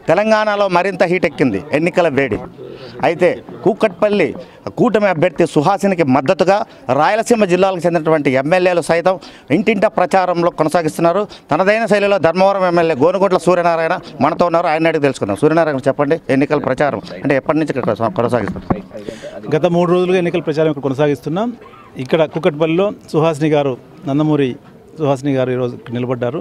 తెలంగాణలో మరింత హీట్ ఎక్కింది ఎన్నికల వేడి అయితే కూకట్పల్లి కూటమి అభ్యర్థి సుహాసినికి మద్దతుగా రాయలసీమ జిల్లాలకు చెందినటువంటి ఎమ్మెల్యేలు సైతం ఇంటింట ప్రచారంలో కొనసాగిస్తున్నారు తనదైన శైలిలో ధర్మవరం ఎమ్మెల్యే గోనుగోట్ల సూర్యనారాయణ మనతో ఉన్నారు ఆయన అడిగి తెలుసుకుందాం సూర్యనారాయణ చెప్పండి ఎన్నికల ప్రచారం అంటే ఎప్పటి నుంచి ఇక్కడ కొనసా- కొనసాగిస్తున్నారు గత మూడు రోజులుగా ఎన్నికల ప్రచారం ఇక్కడ కొనసాగిస్తున్నాం ఇక్కడ కుక్కట్పల్లిలో సుహాసిని గారు నందమూరి సుహాసిని గారు ఈరోజు ఇక్కడ నిలబడ్డారు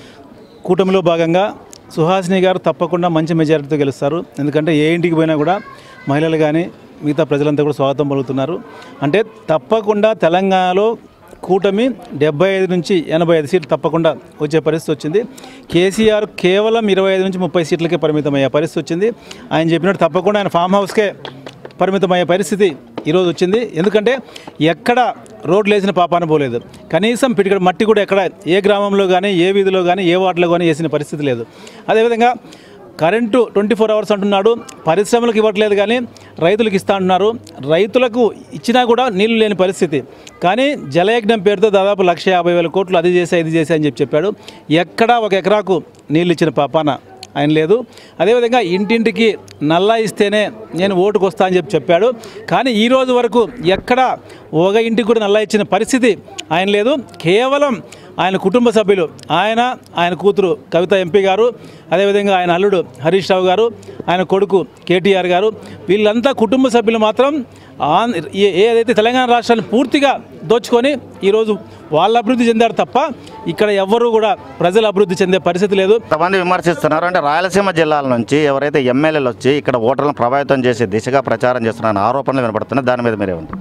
కూటమిలో భాగంగా సుహాసిని గారు తప్పకుండా మంచి మెజారిటీతో గెలుస్తారు ఎందుకంటే ఏ ఇంటికి పోయినా కూడా మహిళలు కానీ మిగతా ప్రజలంతా కూడా స్వాగతం పలుకుతున్నారు అంటే తప్పకుండా తెలంగాణలో కూటమి డెబ్బై ఐదు నుంచి ఎనభై ఐదు సీట్లు తప్పకుండా వచ్చే పరిస్థితి వచ్చింది కేసీఆర్ కేవలం ఇరవై ఐదు నుంచి ముప్పై సీట్లకే పరిమితం అయ్యే పరిస్థితి వచ్చింది ఆయన చెప్పినట్టు తప్పకుండా ఆయన ఫామ్ హౌస్కే పరిమితమయ్యే పరిస్థితి ఈరోజు వచ్చింది ఎందుకంటే ఎక్కడ రోడ్లు వేసిన పాపాన పోలేదు కనీసం పిటికడ మట్టి కూడా ఎక్కడ ఏ గ్రామంలో కానీ ఏ వీధిలో కానీ ఏ వార్డులో కానీ వేసిన పరిస్థితి లేదు అదేవిధంగా కరెంటు ట్వంటీ ఫోర్ అవర్స్ అంటున్నాడు పరిశ్రమలకు ఇవ్వట్లేదు కానీ రైతులకు ఇస్తా అంటున్నారు రైతులకు ఇచ్చినా కూడా నీళ్లు లేని పరిస్థితి కానీ జలయజ్ఞం పేరుతో దాదాపు లక్ష యాభై వేల కోట్లు అది చేసా ఇది చేసా అని చెప్పి చెప్పాడు ఎక్కడా ఒక ఎకరాకు నీళ్ళు ఇచ్చిన పాపాన ఆయన లేదు అదేవిధంగా ఇంటింటికి నల్లా ఇస్తేనే నేను ఓటుకు వస్తా అని చెప్పి చెప్పాడు కానీ ఈ రోజు వరకు ఎక్కడ ఒక ఇంటికి కూడా నల్లా ఇచ్చిన పరిస్థితి ఆయన లేదు కేవలం ఆయన కుటుంబ సభ్యులు ఆయన ఆయన కూతురు కవిత ఎంపీ గారు అదేవిధంగా ఆయన అల్లుడు హరీష్ రావు గారు ఆయన కొడుకు కేటీఆర్ గారు వీళ్ళంతా కుటుంబ సభ్యులు మాత్రం ఆన్ ఏ- ఏదైతే తెలంగాణ రాష్ట్రాన్ని పూర్తిగా దోచుకొని ఈరోజు వాళ్ళ అభివృద్ధి చెందారు తప్ప ఇక్కడ ఎవ్వరూ కూడా ప్రజలు అభివృద్ధి చెందే పరిస్థితి లేదు కొంతమంది విమర్శిస్తున్నారు అంటే రాయలసీమ జిల్లాల నుంచి ఎవరైతే ఎమ్మెల్యేలు వచ్చి ఇక్కడ ఓటర్లను ప్రభావితం చేసే దిశగా ప్రచారం చేస్తున్నారని ఆరోపణలు వినపడుతున్నాయి దాని మీద మీరేమంటారు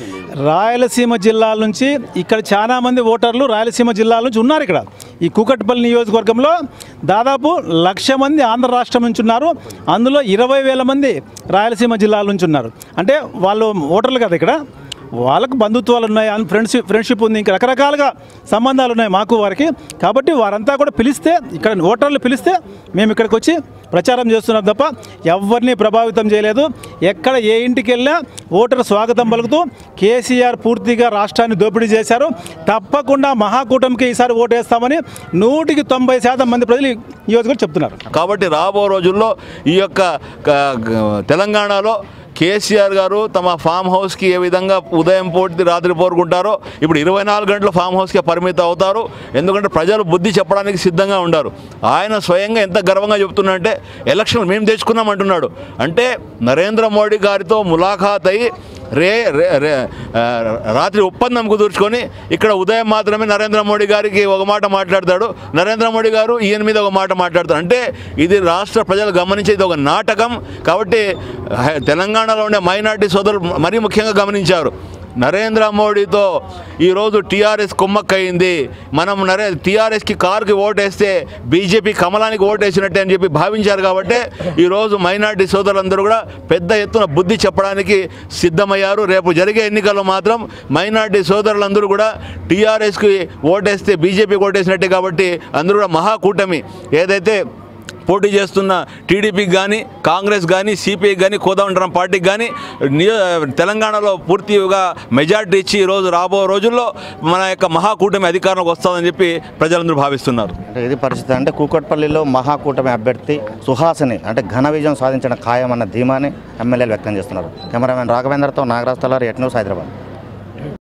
రాయలసీమ జిల్లాల నుంచి ఇక్కడ చాలా మంది ఓటర్లు రాయలసీమ జిల్లాల నుంచి ఉన్నారు ఇక్కడ ఈ కూకట్పల్లి నియోజకవర్గంలో దాదాపు లక్ష మంది ఆంధ్ర రాష్ట్రం నుంచి ఉన్నారు అందులో ఇరవై వేల మంది రాయలసీమ జిల్లాల నుంచి ఉన్నారు అంటే వాళ్ళు ఓటర్లు కదా ఇక్కడ వాళ్ళకు బంధుత్వాలు ఉన్నాయి అండ్ ఫ్రెండ్షిప్ ఫ్రెండ్షిప్ ఉంది ఇంకా రకరకాలుగా సంబంధాలు ఉన్నాయి మాకు వారికి కాబట్టి వారంతా కూడా పిలిస్తే ఇక్కడ ఓటర్లు పిలిస్తే మేము ఇక్కడికి వచ్చి ప్రచారం చేస్తున్నాం తప్ప ఎవరిని ప్రభావితం చేయలేదు ఎక్కడ ఏ ఇంటికి వెళ్ళినా ఓటర్ స్వాగతం పలుకుతూ కేసీఆర్ పూర్తిగా రాష్ట్రాన్ని దోపిడీ చేశారు తప్పకుండా మహాకూటమికి ఈసారి ఓటు వేస్తామని నూటికి తొంభై శాతం మంది ప్రజలు ఈ నియోజకవర్గం చెప్తున్నారు కాబట్టి రాబో రోజుల్లో ఈ యొక్క క- గ- తెలంగాణలో కేసీఆర్ గారు తమ ఫామ్ హౌస్కి ఏ విధంగా ఉదయం పోటీ రాత్రి పోరుకుంటారో ఇప్పుడు ఇరవై నాలుగు గంటలు ఫామ్ హౌస్కే పరిమితం అవుతారు ఎందుకంటే ప్రజలు బుద్ధి చెప్పడానికి సిద్ధంగా ఉండారు ఆయన స్వయంగా ఎంత గర్వంగా చెప్తున్నాడంటే ఎలక్షన్ మేము తెచ్చుకున్నాం అంటున్నాడు అంటే నరేంద్ర మోడీ గారితో ములాఖాత్ అయ్యి రే రే రే ఆ, రాత్రి ఒప్పందం కుదుర్చుకొని ఇక్కడ ఉదయం మాత్రమే నరేంద్ర మోడీ గారికి ఒక మాట మాట్లాడతాడు నరేంద్ర మోడీ గారు ఈయన మీద ఒక మాట మాట్లాడతాడు అంటే ఇది రాష్ట్ర ప్రజలు గమనించేది ఒక నాటకం కాబట్టి హ- తెలంగాణలో ఉండే మైనార్టీ సోదరులు మరీ ముఖ్యంగా గమనించారు నరేంద్ర మోడీతో ఈరోజు టీఆర్ఎస్ కుమ్మక్కయింది మనం నరే టీఆర్ఎస్కి కారుకి ఓటేస్తే బీజేపీ కమలానికి ఓటేసినట్టే అని చెప్పి భావించారు కాబట్టి ఈరోజు మైనార్టీ సోదరులందరూ కూడా పెద్ద ఎత్తున బుద్ధి చెప్పడానికి సిద్ధమయ్యారు రేపు జరిగే ఎన్నికల్లో మాత్రం మైనార్టీ సోదరులందరూ కూడా టీఆర్ఎస్కి ఓటేస్తే బీజేపీకి ఓటేసినట్టే కాబట్టి అందరూ కూడా మహాకూటమి ఏదైతే పోటీ చేస్తున్న టీడీపీకి కానీ కాంగ్రెస్ కానీ సిపిఐకి కానీ కోదండరాం పార్టీకి కానీ నియో తెలంగాణలో పూర్తిగా మెజార్టీ ఇచ్చి ఈరోజు రాబో రోజుల్లో మన యొక్క మహాకూటమి అధికారంలోకి వస్తుందని చెప్పి ప్రజలందరూ భావిస్తున్నారు అంటే ఇది పరిస్థితి అంటే కూకట్పల్లిలో మహాకూటమి అభ్యర్థి సుహాసిని అంటే ఘన విజయం సాధించిన ఖాయం అన్న ధీమాని ఎమ్మెల్యేలు వ్యక్తం చేస్తున్నారు కెమెరామెన్ రాఘవేంద్రతో నాగరాజ్ తలారి ఎట్ న్యూస్ హైదరాబాద్